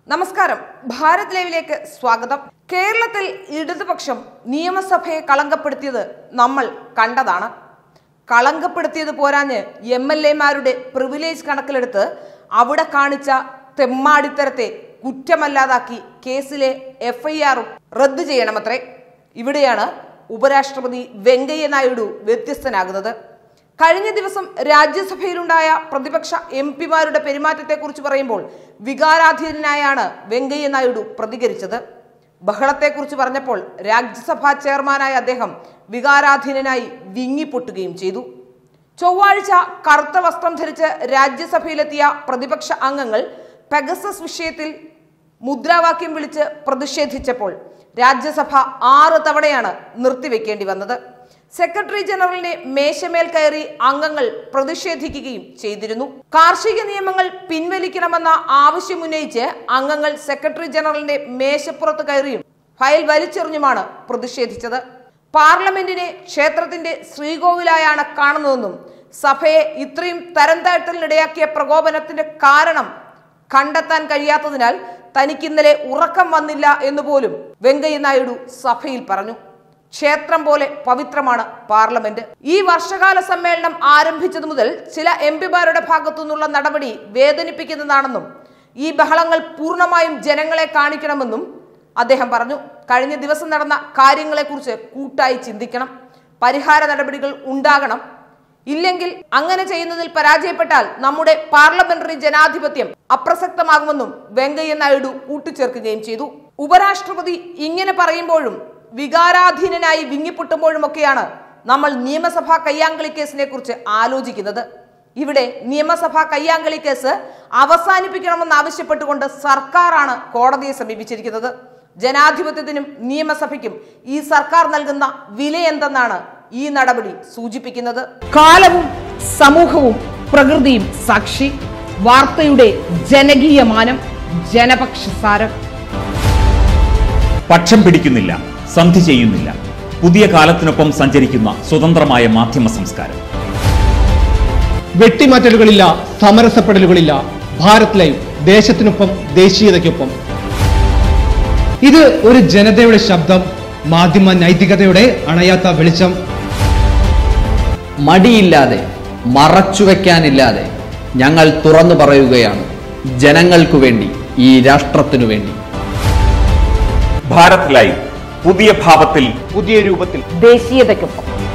നമസ്കാരം ഭാരത് ലൈവിലേക്ക് സ്വാഗതം കേരളത്തിൽ ഇടതുപക്ഷം നിയമസഭയെ കളങ്കപ്പെടുത്തിയത് നമ്മൾ കണ്ടതാണ് കളങ്കപ്പെടുത്തിയത് പോരാഞ്ഞ് എം എൽ എമാരുടെ പ്രിവിലേജ് കണക്കിലെടുത്ത് അവിടെ കാണിച്ച തെമ്മാടിത്തരത്തെ കുറ്റമല്ലാതാക്കി കേസിലെ എഫ്ഐആറും റദ്ദു ചെയ്യണമത്രേ ഇവിടെയാണ് ഉപരാഷ്ട്രപതി വെങ്കയ്യ നായിഡു വ്യത്യസ്തനാകുന്നത് കഴിഞ്ഞ ദിവസം രാജ്യസഭയിലുണ്ടായ പ്രതിപക്ഷ എം പിമാരുടെ പെരുമാറ്റത്തെക്കുറിച്ച് പറയുമ്പോൾ വികാരാധീനനായാണ് വെങ്കയ്യ നായിഡു പ്രതികരിച്ചത് ബഹളത്തെക്കുറിച്ച് പറഞ്ഞപ്പോൾ രാജ്യസഭാ ചെയർമാനായ അദ്ദേഹം വികാരാധീനനായി വിങ്ങിപ്പൊട്ടുകയും ചെയ്തു ചൊവ്വാഴ്ച കറുത്ത വസ്ത്രം ധരിച്ച് രാജ്യസഭയിലെത്തിയ പ്രതിപക്ഷ അംഗങ്ങൾ പെഗസസ് വിഷയത്തിൽ മുദ്രാവാക്യം വിളിച്ച് പ്രതിഷേധിച്ചപ്പോൾ രാജ്യസഭ ആറ് തവണയാണ് നിർത്തിവെക്കേണ്ടി വന്നത് സെക്രട്ടറി ജനറലിന്റെ മേശമേൽ കയറി അംഗങ്ങൾ പ്രതിഷേധിക്കുകയും ചെയ്തിരുന്നു കാർഷിക നിയമങ്ങൾ പിൻവലിക്കണമെന്ന ആവശ്യമുന്നയിച്ച് അംഗങ്ങൾ സെക്രട്ടറി ജനറലിന്റെ മേശപ്പുറത്ത് കയറിയും ഫയൽ വലിച്ചെറിഞ്ഞുമാണ് പ്രതിഷേധിച്ചത് പാർലമെന്റിനെ ക്ഷേത്രത്തിന്റെ ശ്രീകോവിലായാണ് കാണുന്നതെന്നും സഭയെ ഇത്രയും തരം താഴ്ത്തലിനിടയാക്കിയ പ്രകോപനത്തിന്റെ കാരണം കണ്ടെത്താൻ കഴിയാത്തതിനാൽ തനിക്ക് ഇന്നലെ ഉറക്കം വന്നില്ല എന്ന് പോലും വെങ്കയ്യ നായിഡു സഭയിൽ പറഞ്ഞു ക്ഷേത്രം പോലെ പവിത്രമാണ് പാർലമെന്റ് ഈ വർഷകാല സമ്മേളനം ആരംഭിച്ചതു മുതൽ ചില എം പിമാരുടെ ഭാഗത്തു നിന്നുള്ള നടപടി വേദനിപ്പിക്കുന്നതാണെന്നും ഈ ബഹളങ്ങൾ പൂർണ്ണമായും ജനങ്ങളെ കാണിക്കണമെന്നും അദ്ദേഹം പറഞ്ഞു കഴിഞ്ഞ ദിവസം നടന്ന കാര്യങ്ങളെക്കുറിച്ച് കൂട്ടായി ചിന്തിക്കണം പരിഹാര നടപടികൾ ഉണ്ടാകണം ഇല്ലെങ്കിൽ അങ്ങനെ ചെയ്യുന്നതിൽ പരാജയപ്പെട്ടാൽ നമ്മുടെ പാർലമെന്ററി ജനാധിപത്യം അപ്രസക്തമാകുമെന്നും വെങ്കയ്യ നായിഡു കൂട്ടിച്ചേർക്കുകയും ചെയ്തു ഉപരാഷ്ട്രപതി ഇങ്ങനെ പറയുമ്പോഴും വികാരാധീനനായി വിങ്ങിപ്പൊട്ടുമ്പോഴുമൊക്കെയാണ് നമ്മൾ നിയമസഭാ കയ്യാങ്കളി കേസിനെ കുറിച്ച് ആലോചിക്കുന്നത് ഇവിടെ നിയമസഭാ കയ്യാങ്കളി കേസ് അവസാനിപ്പിക്കണമെന്ന് ആവശ്യപ്പെട്ടുകൊണ്ട് സർക്കാരാണ് കോടതിയെ സമീപിച്ചിരിക്കുന്നത് ജനാധിപത്യത്തിനും നിയമസഭയ്ക്കും ഈ സർക്കാർ നൽകുന്ന വില എന്തെന്നാണ് ഈ നടപടി സൂചിപ്പിക്കുന്നത് കാലവും സമൂഹവും പ്രകൃതിയും സാക്ഷി വാർത്തയുടെ ജനകീയ മാനം ജനപക്ഷസാരം പക്ഷം പിടിക്കുന്നില്ല സന്ധി ചെയ്യുന്നില്ല പുതിയ കാലത്തിനൊപ്പം സഞ്ചരിക്കുന്ന സ്വതന്ത്രമായ മാധ്യമ സംസ്കാരം വെട്ടിമാറ്റലുകളില്ല സമരസപ്പെടലുകളില്ല ഭാരത് ലൈവ് ദേശത്തിനൊപ്പം ദേശീയതയ്ക്കൊപ്പം ഇത് ഒരു ജനതയുടെ ശബ്ദം മാധ്യമ നൈതികതയുടെ അണയാത്ത വെളിച്ചം മടിയില്ലാതെ മറച്ചുവെക്കാനില്ലാതെ ഞങ്ങൾ തുറന്നു പറയുകയാണ് ജനങ്ങൾക്കു വേണ്ടി ഈ രാഷ്ട്രത്തിനു വേണ്ടി ഭാരത് ലൈവ് പുതിയ ഭാവത്തിൽ പുതിയ രൂപത്തിൽ ദേശീയതയ്ക്കൊപ്പം